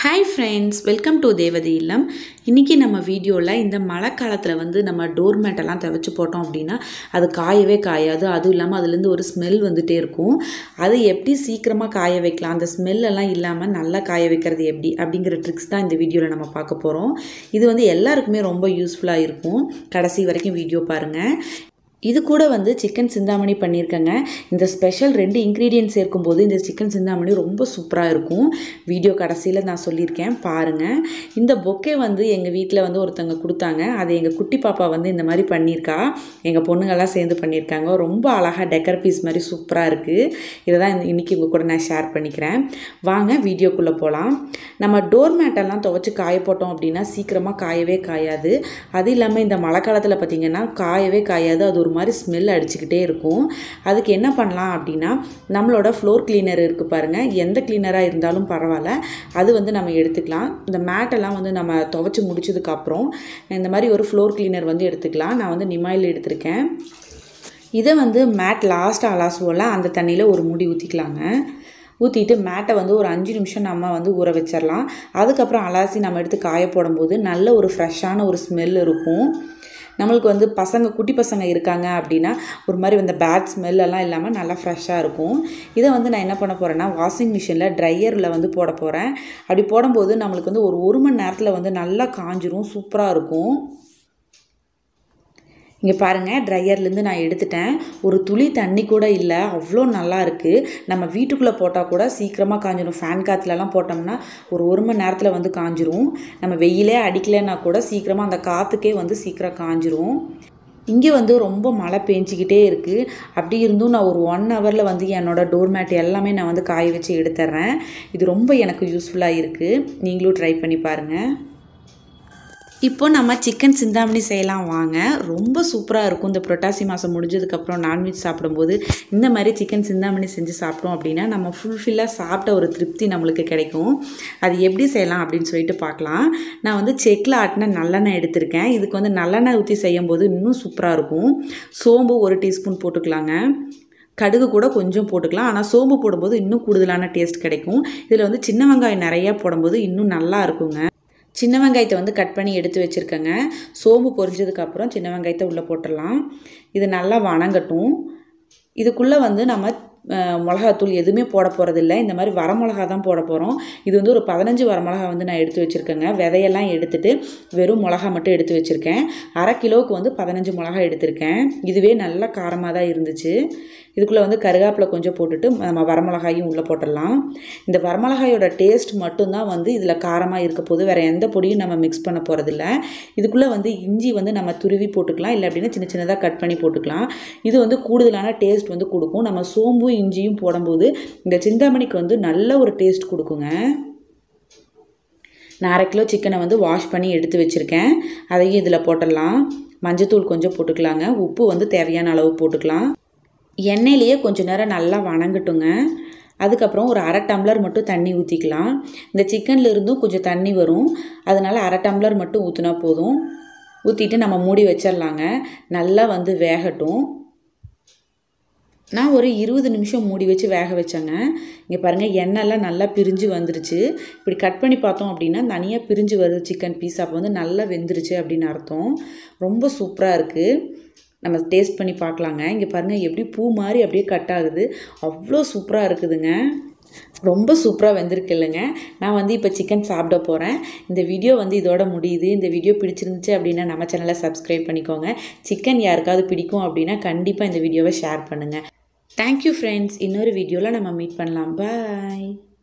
hi friends welcome to தேவதி இல்லம் இன்றைக்கி நம்ம வீடியோவில் இந்த மழை காலத்தில் வந்து நம்ம டோர் மேட்டெல்லாம் துவைச்சு போட்டோம் அப்படின்னா அது காயவே காயாது அதுவும் இல்லாமல் அதுலேருந்து ஒரு ஸ்மெல் வந்துகிட்டே இருக்கும் அது எப்படி சீக்கிரமாக காய வைக்கலாம் அந்த ஸ்மெல்லெல்லாம் இல்லாமல் நல்லா காய வைக்கிறது எப்படி அப்படிங்கிற ட்ரிக்ஸ் தான் இந்த வீடியோவில் நம்ம பார்க்க போகிறோம் இது வந்து எல்லாருக்குமே ரொம்ப யூஸ்ஃபுல்லாக இருக்கும் கடைசி வரைக்கும் வீடியோ பாருங்கள் இது கூட வந்து சிக்கன் சிந்தாமணி பண்ணியிருக்கேங்க இந்த ஸ்பெஷல் ரெண்டு இன்க்ரீடியன்ட் சேர்க்கும்போது இந்த சிக்கன் சிந்தாமணி ரொம்ப சூப்பராக இருக்கும் வீடியோ கடைசியில் நான் சொல்லியிருக்கேன் பாருங்கள் இந்த பொக்கே வந்து எங்கள் வீட்டில் வந்து ஒருத்தவங்க கொடுத்தாங்க அது எங்கள் குட்டி பாப்பா வந்து இந்த மாதிரி பண்ணியிருக்கா எங்கள் பொண்ணுங்கள்லாம் சேர்ந்து பண்ணியிருக்காங்க ரொம்ப அழகாக டெக்கர் பீஸ் மாதிரி சூப்பராக இருக்குது இதை தான் இன்றைக்கி உங்கள் கூட நான் ஷேர் பண்ணிக்கிறேன் வாங்க வீடியோக்குள்ளே போகலாம் நம்ம டோர் மேட்டெல்லாம் துவைச்சி காய போட்டோம் அப்படின்னா சீக்கிரமாக காயவே காயாது அது இல்லாமல் இந்த மழை காலத்தில் பார்த்திங்கன்னா காயவே காயாது அது ஒரு மாதிரி ஸ்மெல் அடிச்சுக்கிட்டே இருக்கும் அதுக்கு என்ன பண்ணலாம் அப்படின்னா நம்மளோட ஃப்ளோர் கிளீனர் இருக்குது பாருங்கள் எந்த கிளீனராக இருந்தாலும் பரவாயில்ல அது வந்து நம்ம எடுத்துக்கலாம் இந்த மேட்டெல்லாம் வந்து நம்ம துவைச்சி முடிச்சதுக்கப்புறம் இந்த மாதிரி ஒரு ஃப்ளோர் கிளீனர் வந்து எடுத்துக்கலாம் நான் வந்து நிமாயில் எடுத்திருக்கேன் இதை வந்து மேட் லாஸ்ட்டாக அலாசுவோல அந்த தண்ணியில் ஒரு முடி ஊற்றிக்கலாங்க ஊற்றிட்டு மேட்டை வந்து ஒரு அஞ்சு நிமிஷம் நம்ம வந்து ஊற வச்சிடலாம் அதுக்கப்புறம் அலாசி நம்ம எடுத்து காய போடும்போது நல்ல ஒரு ஃப்ரெஷ்ஷான ஒரு ஸ்மெல் இருக்கும் நம்மளுக்கு வந்து பசங்க குட்டி பசங்க இருக்காங்க அப்படின்னா ஒரு மாதிரி இந்த பேட் ஸ்மெல் எல்லாம் இல்லாமல் நல்லா ஃப்ரெஷ்ஷாக இருக்கும் இதை வந்து நான் என்ன பண்ண போகிறேன்னா வாஷிங் மிஷினில் ட்ரையரில் வந்து போட போகிறேன் அப்படி போடும்போது நம்மளுக்கு வந்து ஒரு ஒரு மணி நேரத்தில் வந்து நல்லா காஞ்சிரும் சூப்பராக இருக்கும் இங்கே பாருங்கள் ட்ரையர்லேருந்து நான் எடுத்துட்டேன் ஒரு துளி தண்ணி கூட இல்லை அவ்வளோ நல்லா இருக்குது நம்ம வீட்டுக்குள்ளே போட்டால் கூட சீக்கிரமாக காஞ்சிரும் ஃபேன் காற்றுலலாம் போட்டோம்னா ஒரு ஒரு மணி நேரத்தில் வந்து காஞ்சிரும் நம்ம வெயிலே அடிக்கலைன்னா கூட சீக்கிரமாக அந்த காற்றுக்கே வந்து சீக்கிரம் காஞ்சிரும் இங்கே வந்து ரொம்ப மழை பெஞ்சிக்கிட்டே இருக்குது அப்படி இருந்தும் நான் ஒரு ஒன் ஹவரில் வந்து என்னோடய டோர் மேட் எல்லாமே நான் வந்து காய வச்சு எடுத்துட்றேன் இது ரொம்ப எனக்கு யூஸ்ஃபுல்லாக இருக்குது நீங்களும் ட்ரை பண்ணி பாருங்கள் இப்போ நம்ம சிக்கன் சிந்தாமணி செய்யலாம் வாங்க ரொம்ப சூப்பராக இருக்கும் இந்த புரட்டாசி மாதம் முடிஞ்சதுக்கப்புறம் நான்வெஜ் சாப்பிடும்போது இந்த மாதிரி சிக்கன் சிந்தாமணி செஞ்சு சாப்பிட்டோம் அப்படின்னா நம்ம ஃபுல்ஃபில்லாக சாப்பிட்ட ஒரு திருப்தி நம்மளுக்கு கிடைக்கும் அது எப்படி செய்யலாம் அப்படின்னு சொல்லிட்டு பார்க்கலாம் நான் வந்து செக்கில் ஆட்டின நல்லெண்ணெய் எடுத்திருக்கேன் இதுக்கு வந்து நல்லெண்ணெய் ஊற்றி செய்யும்போது இன்னும் சூப்பராக இருக்கும் சோம்பு ஒரு டீஸ்பூன் போட்டுக்கலாங்க கடுகு கூட கொஞ்சம் போட்டுக்கலாம் ஆனால் சோம்பு போடும்போது இன்னும் கூடுதலான டேஸ்ட் கிடைக்கும் இதில் வந்து சின்ன வெங்காயம் நிறையா போடும்போது இன்னும் நல்லா இருக்குங்க சின்ன வெங்காயத்தை வந்து கட் பண்ணி எடுத்து வச்சுருக்கேங்க சோம்பு பொரிஞ்சதுக்கப்புறம் சின்ன வெங்காயத்தை உள்ளே போட்டுடலாம் இது நல்லா வணங்கட்டும் இதுக்குள்ளே வந்து நம்ம மிளகாத்தூள் எதுவுமே போட போகிறதில்ல இந்த மாதிரி வரமிளகா தான் போட போகிறோம் இது வந்து ஒரு பதினஞ்சு வரமிளகா வந்து நான் எடுத்து வச்சுருக்கேங்க விதையெல்லாம் எடுத்துட்டு வெறும் மிளகா மட்டும் எடுத்து வச்சுருக்கேன் அரை கிலோவுக்கு வந்து பதினஞ்சு மிளகா எடுத்திருக்கேன் இதுவே நல்ல காரமாக தான் இருந்துச்சு இதுக்குள்ளே வந்து கருகாப்பில் கொஞ்சம் போட்டுட்டு நம்ம வரமிளகாயும் உள்ளே போட்டுடலாம் இந்த வரமிளகாயோட டேஸ்ட் மட்டும்தான் வந்து இதில் காரமாக இருக்க போது வேறு எந்த பொடியும் நம்ம மிக்ஸ் பண்ண போகிறதில்ல இதுக்குள்ளே வந்து இஞ்சி வந்து நம்ம துருவி போட்டுக்கலாம் இல்லை அப்படின்னா சின்ன சின்னதாக கட் பண்ணி போட்டுக்கலாம் இது வந்து கூடுதலான டேஸ்ட் வந்து கொடுக்கும் நம்ம சோம்பு இஞ்சியும் போடும்போது இந்த சிந்தாமணிக்கு வந்து நல்ல ஒரு டேஸ்ட் கொடுக்குங்க நான் அரை கிலோ சிக்கனை வந்து வாஷ் பண்ணி எடுத்து வச்சுருக்கேன் அதையும் இதில் போட்டுடலாம் மஞ்சத்தூள் கொஞ்சம் போட்டுக்கலாங்க உப்பு வந்து தேவையான அளவு போட்டுக்கலாம் எண்ணெயிலேயே கொஞ்சம் நேரம் நல்லா வணங்கட்டுங்க அதுக்கப்புறம் ஒரு அரை டம்ளர் மட்டும் தண்ணி ஊற்றிக்கலாம் இந்த சிக்கனில் இருந்தும் கொஞ்சம் தண்ணி வரும் அதனால் அரை டம்ளர் மட்டும் ஊற்றினா போதும் ஊற்றிட்டு நம்ம மூடி வச்சிடலாங்க நல்லா வந்து வேகட்டும் நான் ஒரு இருபது நிமிஷம் மூடி வச்சு வேக வச்சேங்க இங்கே பாருங்கள் எண்ணெய்லாம் நல்லா பிரிஞ்சு வந்துருச்சு இப்படி கட் பண்ணி பார்த்தோம் அப்படின்னா தனியாக பிரிஞ்சு வருது சிக்கன் பீஸ் அப்போ வந்து நல்லா வெந்துருச்சு அப்படின்னு அர்த்தம் ரொம்ப சூப்பராக இருக்குது நம்ம டேஸ்ட் பண்ணி பார்க்கலாங்க இங்கே பாருங்கள் எப்படி பூ மாதிரி அப்படியே கட் ஆகுது அவ்வளோ சூப்பராக இருக்குதுங்க ரொம்ப சூப்பராக வந்திருக்கு இல்லைங்க நான் வந்து இப்போ சிக்கன் சாப்பிட போகிறேன் இந்த வீடியோ வந்து இதோட முடியுது இந்த வீடியோ பிடிச்சிருந்துச்சு அப்படின்னா நம்ம சேனலை சப்ஸ்கிரைப் பண்ணிக்கோங்க சிக்கன் யாருக்காவது பிடிக்கும் அப்படின்னா கண்டிப்பாக இந்த வீடியோவை ஷேர் பண்ணுங்கள் தேங்க்யூ ஃப்ரெண்ட்ஸ் இன்னொரு வீடியோவில் நம்ம மீட் பண்ணலாம் பாய்